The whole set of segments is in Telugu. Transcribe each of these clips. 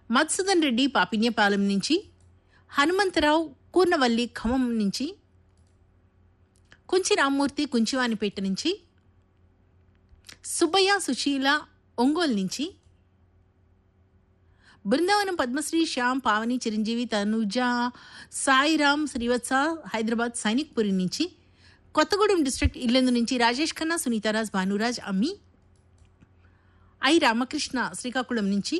మధుసూదన్ రెడ్డి పాపిన్యపాలెం నుంచి హనుమంతరావు కూర్నవల్లి ఖమ్మం నుంచి కుంచి రామ్మూర్తి కుంచివానిపేట నుంచి సుబ్బయ్య సుశీల ఒంగోలు నుంచి బృందావనం పద్మశ్రీ శ్యామ్ పావని చిరంజీవి తనుజ సాయిరామ్ శ్రీవత్స హైదరాబాద్ సైనిక్పురి నుంచి కొత్తగూడెం డిస్ట్రిక్ట్ ఇల్లెందు నుంచి రాజేష్ ఖన్నా సునీతారాజ్ భానురాజ్ అమ్మి ఐ రామకృష్ణ శ్రీకాకుళం నుంచి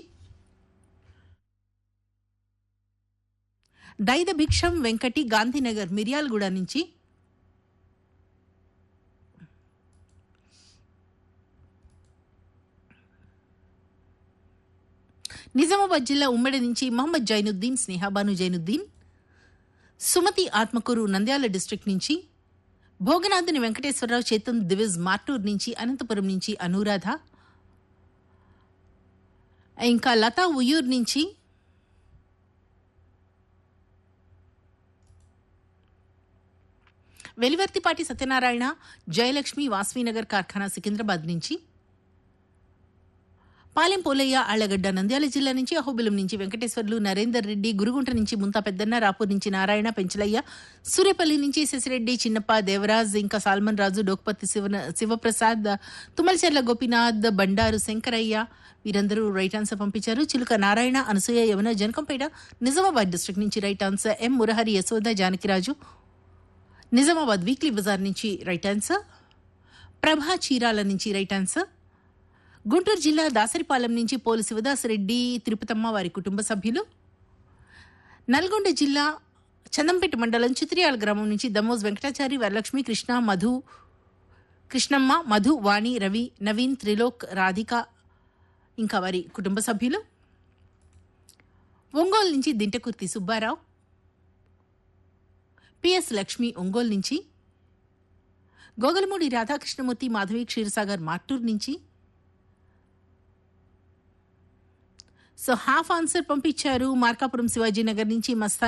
దైద భిక్షం వెంకటి గాంధీనగర్ మిర్యాలగూడ నుంచి నిజామాబాద్ జిల్లా ఉమ్మడి నుంచి మహమ్మద్ జైనుద్దీన్ స్నేహాబాను జైనుద్దీన్ సుమతి ఆత్మకూరు నంద్యాల డిస్ట్రిక్ట్ నుంచి భోగనాథుని వెంకటేశ్వరరావు చేతన్ దివిజ్ మార్టూర్ నుంచి అనంతపురం నుంచి అనురాధ ఇంకా లతా ఉయ్యూర్ నుంచి వెలివర్తిపాటి సత్యనారాయణ జయలక్ష్మి వాస్వీనగర్ కార్ఖానా సికింద్రాబాద్ నుంచి పాలెం పోలయ్య ఆళ్లగడ్డ నంద్యాల జిల్లా నుంచి అహోబిలం నుంచి వెంకటేశ్వర్లు నరేందర్ రెడ్డి గురుగుంట నుంచి ముంతా పెద్దన్న రాపూర్ నుంచి నారాయణ పెంచలయ్య సూర్యపల్లి నుంచి శశిరెడ్డి చిన్నప్ప దేవరాజ్ ఇంకా సాల్మన్ రాజు డోక్పతి శివ శివప్రసాద్ తుమ్మలచెర్ల గోపీనాథ్ బండారు శంకరయ్య వీరందరూ రైట్ ఆన్సర్ పంపించారు చిలుక నారాయణ అనసూయ యమున జనకంపేట నిజామాబాద్ డిస్ట్రిక్ట్ నుంచి right answer M Murahari Yashoda Janakiraju Nizamabad weekly Bazar నుంచి రైట్ ఆన్సర్ ప్రభా చీరాల నుంచి రైట్ ఆన్సర్ గుంటూరు జిల్లా దాసరిపాలెం నుంచి పోలు శివదాసరెడ్డి తిరుపతమ్మ వారి కుటుంబ సభ్యులు నల్గొండ జిల్లా చందంపేట మండలం చిత్రియాల గ్రామం నుంచి దమోజ్ వెంకటాచారి వరలక్ష్మి కృష్ణ మధు కృష్ణమ్మ మధు వాణి రవి నవీన్ త్రిలోక్ రాధిక ఇంకా వారి కుటుంబ సభ్యులు ఒంగోలు నుంచి దింటకుర్తి సుబ్బారావు పిఎస్ లక్ష్మి ఒంగోలు నుంచి గోగలమూడి రాధాకృష్ణమూర్తి మాధవి క్షీరసాగర్ మార్టూర్ నుంచి సో హాఫ్ ఆన్సర్ పంపించారు మార్కాపురం శివాజీనగర్ నుంచి మస్తాన్